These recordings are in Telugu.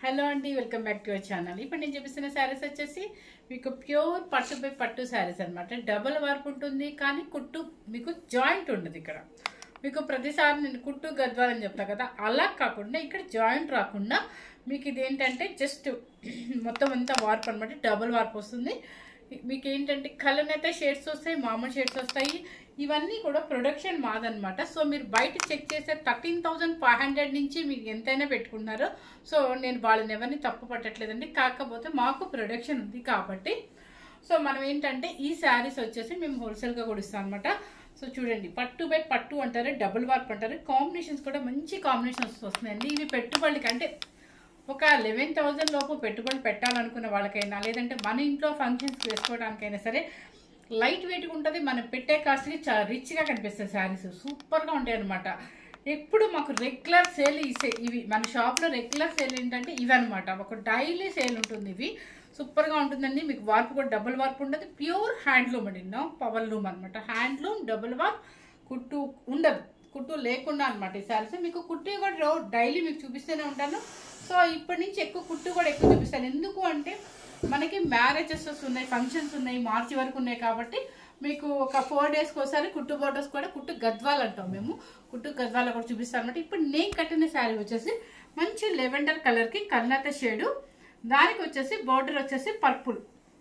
హలో అండి welcome back to our channel ఇప్పుడు నేను చూపిస్తున్న శారీస్ వచ్చేసి మీకు ప్యూర్ పట్టు బై పట్టు శారీస్ అనమాట డబుల్ వర్క్ ఉంటుంది కానీ కుట్టు మీకు జాయింట్ ఉండదు ఇక్కడ మీకు ప్రతిసారి నేను కుట్టు గద్వాల్ అని చెప్తా కదా అలా కాకుండా ఇక్కడ జాయింట్ రాకుండా మీకు ఇది ఏంటంటే జస్ట్ మొత్తం అంతా వార్ప్ అనమాట డబుల్ వార్ప్ వస్తుంది మీకు ఏంటంటే కలర్ అయితే షేడ్స్ వస్తాయి మామూలు షేడ్స్ వస్తాయి ఇవన్నీ కూడా ప్రొడక్షన్ మాదనమాట సో మీరు బయట చెక్ చేస్తే థర్టీన్ థౌజండ్ ఫైవ్ హండ్రెడ్ నుంచి మీకు ఎంతైనా పెట్టుకున్నారు సో నేను వాళ్ళని ఎవరిని తప్పు పట్టట్లేదండి కాకపోతే మాకు ప్రొడక్షన్ ఉంది కాబట్టి సో మనం ఏంటంటే ఈ శారీస్ వచ్చేసి మేము హోల్సేల్గా కూడా ఇస్తాం అనమాట సో చూడండి పట్టు బై పట్టు అంటారు డబుల్ వార్ప్ అంటారు కాంబినేషన్స్ కూడా మంచి కాంబినేషన్స్ వస్తున్నాయండి ఇవి పెట్టుబడికి అంటే ఒక లెవెన్ థౌజండ్ లోపు పెట్టుబడి పెట్టాలనుకున్న వాళ్ళకైనా లేదంటే మన ఇంట్లో ఫంక్షన్స్ వేసుకోవడానికైనా సరే లైట్ వెయిట్గా ఉంటుంది మనం పెట్టే కాస్ట్కి చాలా రిచ్గా కనిపిస్తాయి శారీస్ సూపర్గా ఉంటాయి అనమాట ఎప్పుడు మాకు రెగ్యులర్ సేల్ ఈ సే- ఇవి మన షాప్లో రెగ్యులర్ సేల్ ఏంటంటే ఇవి అనమాట ఒక డైలీ సేల్ ఉంటుంది ఇవి సూపర్గా ఉంటుందండి మీకు వార్పు కూడా డబుల్ వార్పు ఉంటుంది ప్యూర్ హ్యాండ్లూమ్ అండి నో పవర్ లూమ్ అనమాట హ్యాండ్లూమ్ డబుల్ వార్ప్ కుట్టు ఉండదు కుట్టు లేకుండా అనమాట ఈ శారీస్ మీకు కుట్టు కూడా రో- డైలీ మీకు చూపిస్తూనే ఉంటాను సో ఇప్పటి నుంచి ఎక్కువ కుట్టు కూడా ఎక్కువ చూపిస్తాను ఎందుకు అంటే మనకి మ్యారేజెస్ ఉన్నాయి ఫంక్షన్స్ ఉన్నాయి మార్చి వరకు ఉన్నాయి కాబట్టి మీకు ఒక ఫోర్ డేస్కి ఒకసారి కుట్టు బోర్డర్స్ కూడా కుట్టు గద్వాలు అంటాం మేము కుట్టు గద్వాలు కూడా చూపిస్తాం అనమాట ఇప్పుడు నేను కట్టిన శారీ వచ్చేసి మంచి లెవెండర్ కలర్కి కల్నత షేడు దానికి వచ్చేసి బోర్డర్ వచ్చేసి పర్పుల్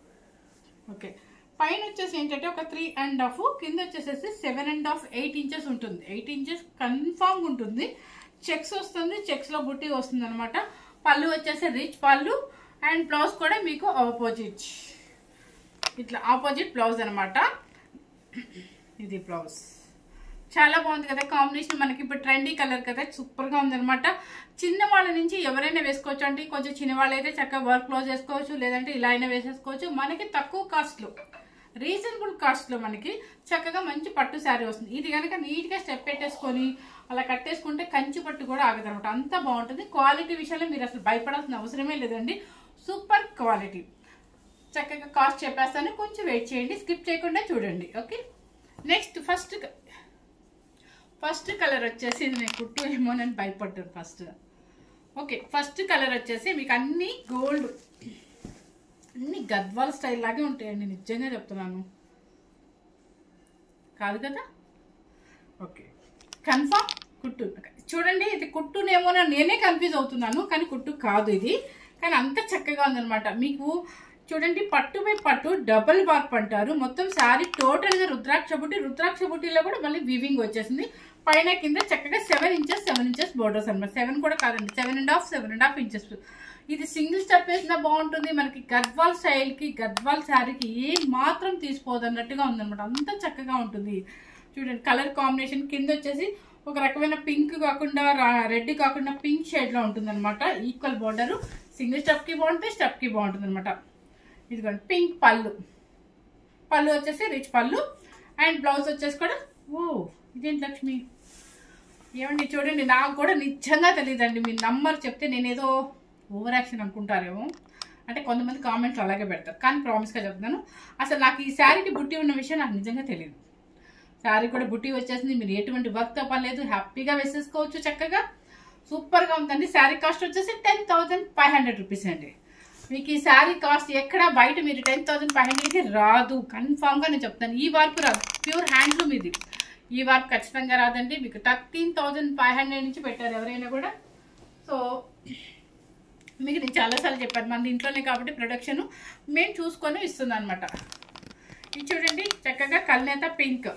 ఓకే పైన వచ్చేసి ఏంటంటే ఒక త్రీ అండ్ హాఫ్ కింద వచ్చేసేసి seven and half eight inches ఉంటుంది ఎయిట్ ఇంచెస్ కన్ఫామ్ ఉంటుంది చెక్స్ వస్తుంది చెక్స్లో బుట్టి వస్తుంది అనమాట పళ్ళు వచ్చేసి రిచ్ పళ్ళు అండ్ బ్లౌజ్ కూడా మీకు ఆపోజిట్ ఇట్లా ఆపోజిట్ బ్లౌజ్ అనమాట ఇది బ్లౌజ్ చాలా బాగుంది కదా కాంబినేషన్ మనకి ఇప్పుడు ట్రెండీ కలర్ కదా సూపర్గా ఉందన్నమాట చిన్న వాళ్ళ నుంచి ఎవరైనా వేసుకోవచ్చు అంటే కొంచెం చిన్న వాళ్ళు అయితే చక్కగా వర్క్ క్లోజ్ చేసుకోవచ్చు లేదంటే ఇలా అయినా వేసేసుకోవచ్చు మనకి తక్కువ కాస్ట్లో రీజనబుల్ కాస్ట్లో మనకి చక్కగా మంచి పట్టు శారీ వస్తుంది ఇది కనుక నీట్గా స్టెప్ పెట్టేసుకొని అలా కట్టేసుకుంటే కంచి పట్టు కూడా ఆగదనమాట అంత బాగుంటుంది క్వాలిటీ విషయంలో మీరు అసలు భయపడాల్సిన అవసరమే లేదండి సూపర్ క్వాలిటీ చక్కగా కాస్ట్ చెప్పేస్తాను కొంచెం వెయిట్ చేయండి స్కిప్ చేయకుండా చూడండి okay next first first colour వచ్చేసి ఇది నేను కుట్టు ఏమో నేను భయపడ్డాను ఫస్ట్ ఓకే ఫస్ట్ కలర్ వచ్చేసి మీకు అన్ని గోల్డ్ అన్ని గద్వాల్ స్టైల్ లాగే ఉంటాయండి నిజంగా చెప్తున్నాను కాదు కదా ఓకే కన్ఫామ్ కుట్టు చూడండి ఇది కుట్టునేమో నేనే కన్ఫ్యూజ్ అవుతున్నాను కానీ కుట్టు కాదు ఇది కానీ అంత చక్కగా ఉందన్నమాట మీకు చూడండి పట్టు బై పట్టు డబుల్ వార్ప్ అంటారు మొత్తం శారీ టోటల్గా రుద్రాక్ష బుట్టి రుద్రాక్ష బుట్టిలో కూడా మళ్ళీ వివింగ్ వచ్చేసింది పైన కింద చక్కగా seven inches seven inches borders అనమాట సెవెన్ కూడా కాదండి seven and half seven and half inches ఇది సింగిల్ స్టెప్ వేసినా బాగుంటుంది మనకి గద్వాల్ స్టైల్కి గద్వాల్ శారీకి ఏ మాత్రం తీసిపోదు అన్నట్టుగా ఉందన్నమాట అంత చక్కగా ఉంటుంది చూడండి కలర్ కాంబినేషన్ కింద వచ్చేసి ఒక రకమైన పింక్ కాకుండా రెడ్ కాకుండా పింక్ షేడ్లో ఉంటుంది అనమాట ఈక్వల్ బార్డర్ సింగిల్ స్టెప్కి బాగుంటుంది స్టెప్కి బాగుంటుంది అనమాట ఇదిగోండి పింక్ పళ్ళు పళ్ళు వచ్చేసి రిచ్ పళ్ళు అండ్ బ్లౌజ్ వచ్చేసి కూడా ఓ ఇదేంటి లక్ష్మి ఏమండి చూడండి నాకు కూడా నిజంగా తెలియదండి మీ నంబర్ చెప్తే నేనేదో ఓవర్ యాక్షన్ అనుకుంటారేమో అంటే కొంతమంది కామెంట్లు అలాగే పెడతారు కానీ ప్రామిస్గా చెప్తున్నాను అసలు నాకు ఈ శారీకి బుట్టి ఉన్న విషయం నాకు నిజంగా తెలియదు శారీ కూడా బుట్టి వచ్చేసింది మీరు ఎటువంటి వర్క్ తప్పలేదు హ్యాపీగా వేసేసుకోవచ్చు చక్కగా సూపర్గా ఉందండి శారీ కాస్ట్ వచ్చేసి ten thousand five hundred rupees అండి మీకు ఈ శారీ కాస్ట్ ఎక్కడ బయట మీరు టెన్ థౌసండ్ ఫైవ్ హండ్రెడ్కి రాదు కన్ఫామ్గా నేను చెప్తాను ఈ వర్క్ రాదు ప్యూర్ హ్యాండ్లూమ్ ఇది ఈ వర్క్ ఖచ్చితంగా రాదండి మీకు థర్టీన్ థౌజండ్ ఫైవ్ హండ్రెడ్ నుంచి పెట్టారు ఎవరైనా కూడా సో మీకు నేను చాలాసార్లు చెప్పాను మన ఇంట్లోనే కాబట్టి ప్రొడక్షన్ మేము చూసుకొని ఇస్తుంది అనమాట ఇది చూడండి చక్కగా కల్నేత పింక్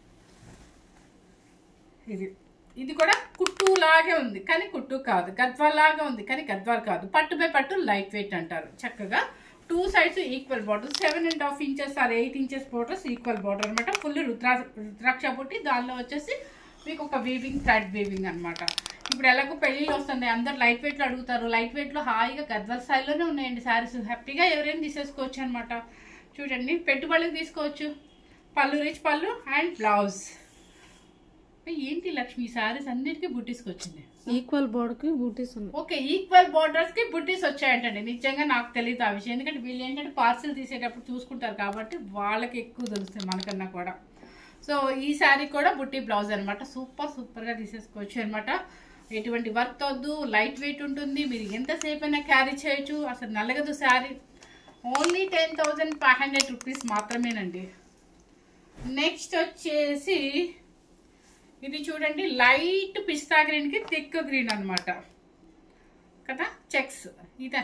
ఇది ఇది కూడా కుట్టు లాగే ఉంది కానీ కుట్టు కాదు గద్వాల్ లాగా ఉంది కానీ గద్వాల్ కాదు పట్టు బై పట్టు లైట్ వెయిట్ అంటారు చక్కగా two sides equal border seven and half inches or eight inches borders equal border అనమాట ఫుల్ రుద్రా రుద్రాక్ష పుట్టి దానిలో వచ్చేసి మీకు ఒక వీవింగ్ థ్రెడ్ వీవింగ్ అనమాట ఇప్పుడు ఎలాగో పెళ్ళిళ్ళు వస్తున్నాయి అందరు లైట్ వెయిట్లో అడుగుతారు లైట్ వెయిట్లో హాయిగా గద్వాల్ స్టైల్లోనే ఉన్నాయండి శారీస్ హ్యాపీగా ఎవరైనా తీసేసుకోవచ్చు అనమాట చూడండి పెట్టుబడులకు తీసుకోవచ్చు పళ్ళు రిచ్ పళ్ళు అండ్ బ్లౌజ్ ఏంటి లక్ష్మి శారీస్ అన్నిటికీ బుట్టీస్కి వచ్చింది ఈక్వల్ బోర్డ్కి బూటీస్ ఉన్నాయి ఓకే ఈక్వల్ బోర్డర్స్ కి బుట్టీస్ వచ్చాయంటండి నిజంగా నాకు తెలియదు ఆ విషయం ఎందుకంటే వీళ్ళు ఏంటంటే పార్సిల్ తీసేటప్పుడు చూసుకుంటారు కాబట్టి వాళ్ళకి ఎక్కువ తెలుస్తుంది మనకన్నా కూడా సో ఈ శారీ కూడా బుట్టి బ్లౌజ్ అనమాట సూపర్ సూపర్గా తీసేసుకోవచ్చు అనమాట ఎటువంటి వర్క్ వద్దు లైట్ వెయిట్ ఉంటుంది మీరు ఎంతసేపు అయినా క్యారీ చేయొచ్చు అసలు నలగదు sari only ten thousand five hundred rupees మాత్రమేనండి నెక్స్ట్ వచ్చేసి ఇది చూడండి లైట్ పిస్తా గ్రీన్కి థిక్ గ్రీన్ అన్నమాట కదా చెక్స్ ఇదా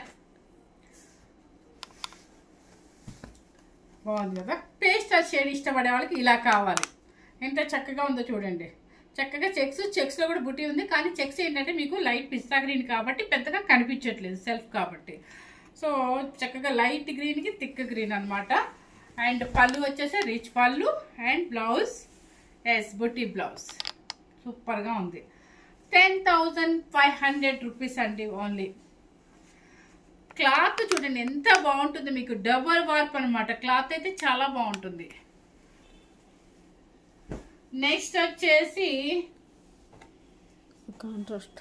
బాగుంది కదా పేస్ట్ షేడ్ ఇష్టపడే వాళ్ళకి ఇలా కావాలి ఎంత చక్కగా ఉందో చూడండి చక్కగా చెక్స్ చెక్స్లో కూడా బుట్టి ఉంది కానీ చెక్స్ ఏంటంటే మీకు లైట్ పిస్తా గ్రీన్ కాబట్టి పెద్దగా కనిపించట్లేదు సెల్ఫ్ కాబట్టి సో చక్కగా లైట్ గ్రీన్కి థిక్ గ్రీన్ అన్నమాట అండ్ పళ్ళు వచ్చేసి రిచ్ పళ్ళు అండ్ బ్లౌజ్ ఎస్ బుట్టి బ్లౌజ్ సూపర్గా ఉంది ten thousand five hundred rupees అండి ఓన్లీ క్లాత్ చూడండి ఎంత బాగుంటుంది మీకు డబల్ వార్ప్ అనమాట క్లాత్ అయితే చాలా బాగుంటుంది నెక్స్ట్ వచ్చేసి contrast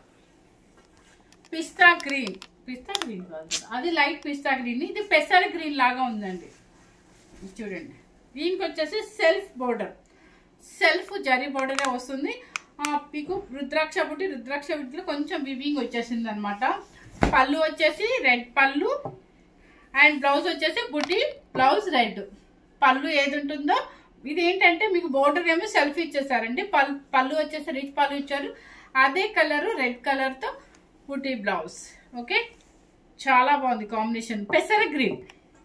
pista green pista green కాదు అది లైట్ పిస్తా గ్రీన్ ఇది పెసర గ్రీన్ లాగా ఉందండి ఇది చూడండి దీనికి వచ్చేసి సెల్ఫ్ బోర్డర్ సెల్ఫ్ జరీ బోర్డరే వస్తుంది ఆ, మీకు రుద్రాక్ష బుట్టి రుద్రాక్ష బుట్టిలో కొంచెం వివింగ్ వచ్చేసింది అనమాట పళ్ళు వచ్చేసి రెడ్ పళ్ళు అండ్ బ్లౌజ్ వచ్చేసి బుట్టి బ్లౌజ్ రెడ్ పళ్ళు ఏది ఉంటుందో ఇది ఏంటంటే మీకు బోర్డర్ ఏమో సెల్ఫ్ ఇచ్చేసారండి పళ్ళు పళ్ళు వచ్చేసి రిచ్ పళ్ళు ఇచ్చారు అదే కలర్ రెడ్ కలర్తో బుట్టి బ్లౌజ్ ఓకే చాలా బాగుంది కాంబినేషన్ పెసర green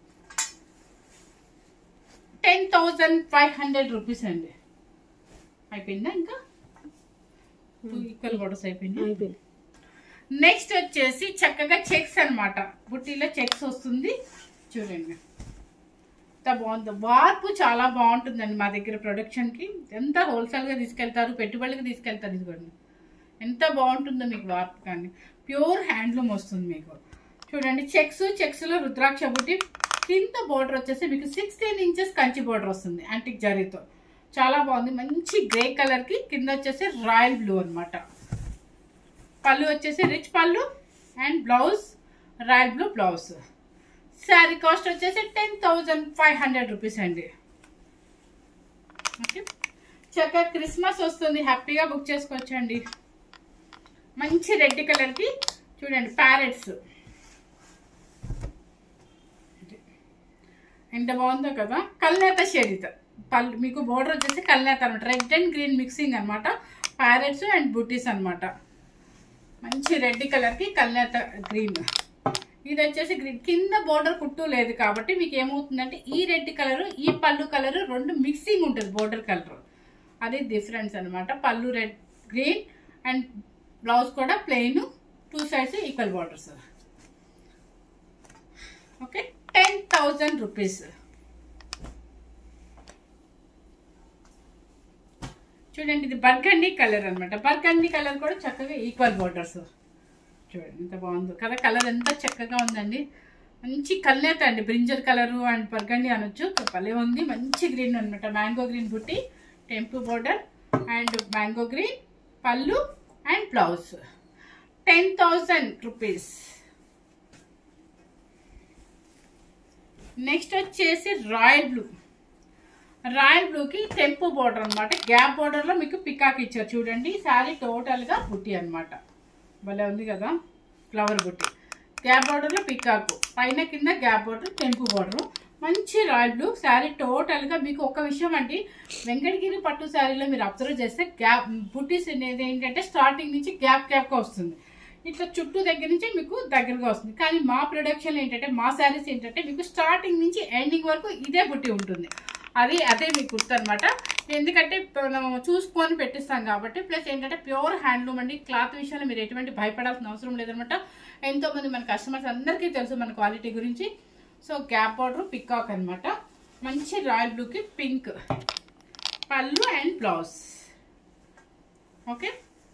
ten thousand five hundred rupees అండి అయిపోయిందా ఇంకా టూ ఈక్వల్ బోర్డర్స్ అయిపోయింది అయిపోయింది నెక్స్ట్ వచ్చేసి చక్కగా చెక్స్ అన్నమాట బుట్టీలో చెక్స్ వస్తుంది చూడండి ఎంత బాగుంది వార్పు చాలా బాగుంటుందండి మా దగ్గర ప్రొడక్షన్కి ఎంత హోల్సేల్గా తీసుకెళ్తారు పెట్టుబడులకు తీసుకెళ్తారు ఇదిగోండి ఎంత బాగుంటుందో మీకు వార్పు కానీ ప్యూర్ హ్యాండ్లూమ్ వస్తుంది మీకు చూడండి చెక్స్ చెక్స్లో రుద్రాక్ష బుట్టి కింద బోర్డర్ వచ్చేసి మీకు సిక్స్టీన్ ఇంచెస్ కంచి బోర్డర్ వస్తుంది యాంటిక్ జరీతో చాలా బాగుంది మంచి గ్రే కలర్కి కింద వచ్చేసి రాయల్ బ్లూ అన్నమాట పళ్ళు వచ్చేసి రిచ్ పళ్ళు and blouse royal blue blouse sari cost వచ్చేసి ten thousand five hundred rupees అండి ఓకే చక్కగా క్రిస్మస్ వస్తుంది హ్యాపీగా బుక్ చేసుకోవచ్చండి మంచి రెడ్ కలర్కి చూడండి ప్యారెట్స్ ఎంత బాగుందో కదా కల్నేత షేడ్ ఇది పళ్ళు మీకు బోర్డర్ వచ్చేసి కల్నేత అనమాట రెడ్ అండ్ గ్రీన్ మిక్సింగ్ అనమాట ప్యారెట్స్ అండ్ బుటీస్ అన్నమాట మంచి రెడ్ కలర్కి కల్నేత గ్రీన్ ఇది వచ్చేసి గ్రీన్ కింద బోర్డర్ కుట్టు లేదు కాబట్టి మీకు ఏమవుతుందంటే ఈ రెడ్ కలర్ ఈ పళ్ళు కలర్ రెండు మిక్సింగ్ ఉంటుంది బోర్డర్ కలర్ అది డిఫరెన్స్ అన్నమాట పళ్ళు రెడ్ గ్రీన్ అండ్ బ్లౌజ్ కూడా plain two sides equal borders okay ten thousand rupees చూడండి ఇది బర్గండి కలర్ అన్నమాట బర్గండి కలర్ కూడా చక్కగా ఈక్వల్ బోర్డర్స్ చూడండి ఎంత బాగుందో కదా కలర్ ఎంత చక్కగా ఉందండి మంచి కల్నేత అండి బ్రింజర్ కలరు అండ్ బర్గండి అనొచ్చు భలే ఉంది మంచి గ్రీన్ అనమాట మ్యాంగో గ్రీన్ బుట్టి temple border and mango green పళ్ళు and blouse ten thousand rupees next వచ్చేసి రాయల్ బ్లూ రాయల్ బ్లూకి టెంపు బోర్డర్ అనమాట గ్యాప్ బోర్డర్లో మీకు పికాక్ ఇచ్చారు చూడండి శారీ టోటల్గా బుట్టి అనమాట భలే ఉంది కదా ఫ్లవర్ బుట్టి గ్యాప్ బోర్డర్లో పికాక్ పైన కింద గ్యాప్ బోర్డర్ టెంపు బోర్డర్ మంచి రాయల్ బ్లూ శారీ టోటల్గా మీకు ఒక విషయం అండి వెంకటగిరి పట్టు శారీలో మీరు అబ్జర్వ్ చేస్తే గ్యాప్ బుట్టీస్ అనేది ఏంటంటే స్టార్టింగ్ నుంచి గ్యాప్ గ్యాప్గా వస్తుంది ఇట్లా చుట్టూ దగ్గర నుంచి మీకు దగ్గరగా వస్తుంది కానీ మా ప్రొడక్షన్ ఏంటంటే మా శారీస్ ఏంటంటే మీకు స్టార్టింగ్ నుంచి ఎండింగ్ వరకు ఇదే బుట్టి ఉంటుంది అది అదే మీకు గుర్తు అనమాట ఎందుకంటే మనం చూసుకొని పెట్టిస్తాం కాబట్టి ప్లస్ ఏంటంటే ప్యూర్ హ్యాండ్లూమ్ అండి క్లాత్ విషయంలో మీరు ఎటువంటి భయపడాల్సిన అవసరం లేదనమాట ఎంతో మంది మన కస్టమర్స్ అందరికీ తెలుసు మన క్వాలిటీ గురించి సో గ్యాప్ బార్డర్ పికాక్ అనమాట మంచి రాయల్ బ్లూకి పింక్ పళ్ళు అండ్ బ్లౌజ్ ఓకే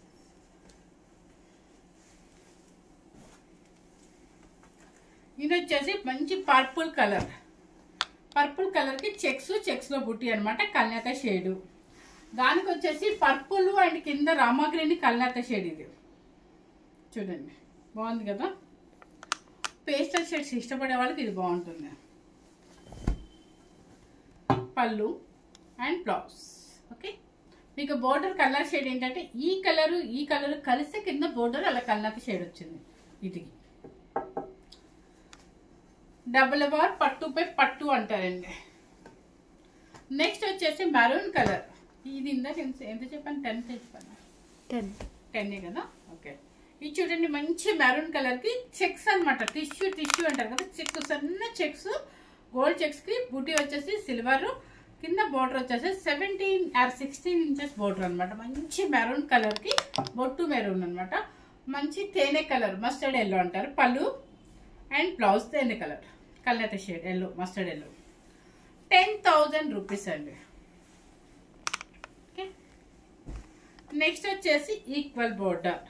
ఇది వచ్చేసి మంచి పర్పుల్ కలర్ పర్పుల్ కలర్కి చెక్స్ చెక్స్లో బుట్టి అనమాట కల్నేత షేడు దానికి వచ్చేసి పర్పుల్ అండ్ కింద రామాగ్రీని కల్నేత షేడ్ ఇది చూడండి బాగుంది కదా పేస్టల్ షేడ్స్ ఇష్టపడే వాళ్ళకి ఇది బాగుంటుంది పళ్ళు అండ్ బ్లౌజ్ ఓకే మీకు బోర్డర్ కలర్ షేడ్ ఏంటంటే ఈ కలరు ఈ కలర్ కలిస్తే కింద బోర్డర్ అలా కలర్ షేడ్ వచ్చింది ఇది డబుల్ బార్ పట్టుపై పట్టు అంటారండి నెక్స్ట్ వచ్చేసి మెరూన్ కలర్ ఇది ఇందాక ఎంత ఎంత చెప్పాను టెన్త్ చెప్పాను టెన్ టెన్ కదా ఓకే ఇది చూడండి మంచి మెరూన్ కలర్ కి చెక్స్ అన్నమాట టిష్యూ టిష్యూ అంటారు కదా చెక్ సన్న చెక్స్ గోల్డ్ చెక్స్ కి బూటీ వచ్చేసి సిల్వర్ కింద బోర్డర్ వచ్చేసి seventeen or sixteen inches border అన్నమాట మంచి మెరూన్ కలర్ కి బొట్టు మెరూన్ అన్నమాట మంచి తేనె కలర్ మస్టర్డ్ ఎల్లో అంటారు పళ్ళు అండ్ బ్లౌజ్ తేనె కలర్ కల్నేత shade yellow mustard yellow ten thousand rupees అండి ఓకే నెక్స్ట్ వచ్చేసి ఈక్వల్ బోర్డర్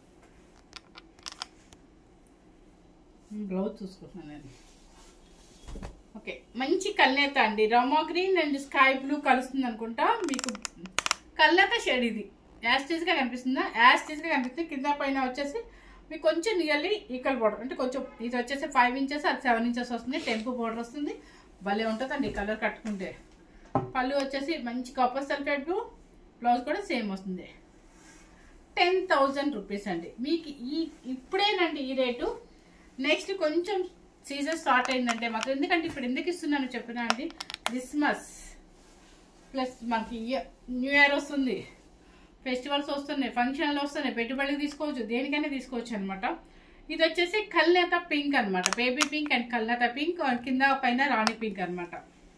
బ్లౌజ్ చూసుకుంటున్నాను నేను ఓకే మంచి కల్నేత అండి rama green and sky blue కలుస్తుంది అనుకుంటా మీకు కల్నేత షేడ్ ఇది యాస్టీస్గా కనిపిస్తుందా యాస్టీస్గా కనిపిస్తుంది కింద పైన వచ్చేసి మీకు కొంచెం నియర్లీ ఈక్వల్ బోర్డర్ అంటే కొంచెం ఇది వచ్చేసి ఫైవ్ ఇంచెస్ అది సెవెన్ ఇంచెస్ వస్తుంది టెంపు బోర్డర్ వస్తుంది భలే ఉంటుందండి కలర్ కట్టుకుంటే పళ్ళు వచ్చేసి మంచి కాపర్ సల్ఫేట్ బ్లూ బ్లౌజ్ కూడా సేమ్ వస్తుంది టెన్ థౌజండ్ రూపీస్ అండి మీకు ఈ ఇప్పుడేనండి ఈ రేటు నెక్స్ట్ కొంచెం సీజన్ స్టార్ట్ అయిందంటే మాకు ఎందుకంటే ఇప్పుడు ఎందుకు ఇస్తున్నాను చెప్పినా అండి క్రిస్మస్ ప్లస్ మనకి ఇయ- న్యూ ఇయర్ వస్తుంది ఫెస్టివల్స్ వస్తున్నాయి ఫంక్షన్లు వస్తున్నాయి పెట్టుబడికి తీసుకోవచ్చు దేనికైనా తీసుకోవచ్చు అనమాట ఇది వచ్చేసి కల్నేత పింక్ అన్నమాట బేబీ పింక్ అండ్ కల్నేత పింక్ అండ్ కింద పైన రాణి పింక్ అన్నమాట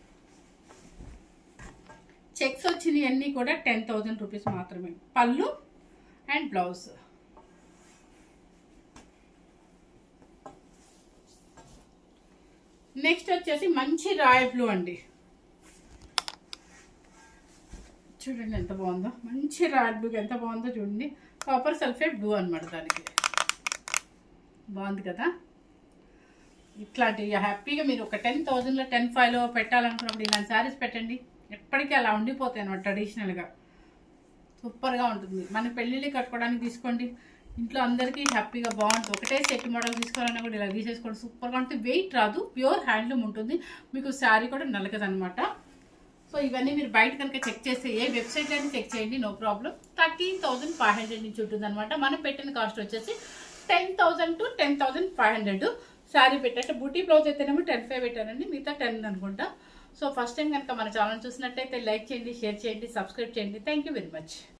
చెక్స్ వచ్చినాయి అన్నీ కూడా టెన్ థౌజండ్ రూపీస్ మాత్రమే పళ్ళు అండ్ బ్లౌజ్ నెక్స్ట్ వచ్చేసి మంచి రాయల్ బ్లూ అండి చూడండి ఎంత బాగుందో మంచి రాయల్ బ్లూ ఎంత బాగుందో చూడండి కాపర్ సల్ఫేట్ బ్లూ అనమాట దానికి బాగుంది కదా ఇట్లాంటి హ్యాపీగా మీరు ఒక టెన్ థౌజండ్లో టెన్ ఫైవ్లో పెట్టాలనుకున్నప్పుడు ఇలాంటి శారీస్ పెట్టండి ఎప్పటికీ అలా ఉండిపోతాయి అనమాట ట్రెడిషనల్గా సూపర్గా ఉంటుంది మన పెళ్ళిళ్ళు కట్టుకోవడానికి తీసుకోండి ఇంట్లో అందరికీ హ్యాపీగా బాగుంటుంది ఒకటే సెట్ మోడల్ తీసుకోవాలన్నా కూడా ఇలా తీసేసుకోండి సూపర్గా ఉంటుంది వెయిట్ రాదు ప్యూర్ హ్యాండ్లూమ్ ఉంటుంది మీకు శారీ కూడా నలగదనమాట సో ఇవన్నీ మీరు బయట కనుక చెక్ చేస్తే ఏ వెబ్సైట్ అయినా చెక్ చేయండి no problem thirteen thousand five hundred నుంచి ఉంటుంది అనమాట మనం పెట్టిన కాస్ట్ వచ్చేసి ten thousand to ten thousand five hundred sari పెట్టంటే బూటీ బ్లౌజ్ అయితేనేమో టెన్ ఫైవ్ పెట్టానండి మిగతా టెన్ అనుకుంటా సో ఫస్ట్ టైం కనుక మన ఛానల్ చూసినట్టయితే లైక్ చేయండి షేర్ చేయండి సబ్స్క్రైబ్ చేయండి థ్యాంక్ యూ వెరీ మచ్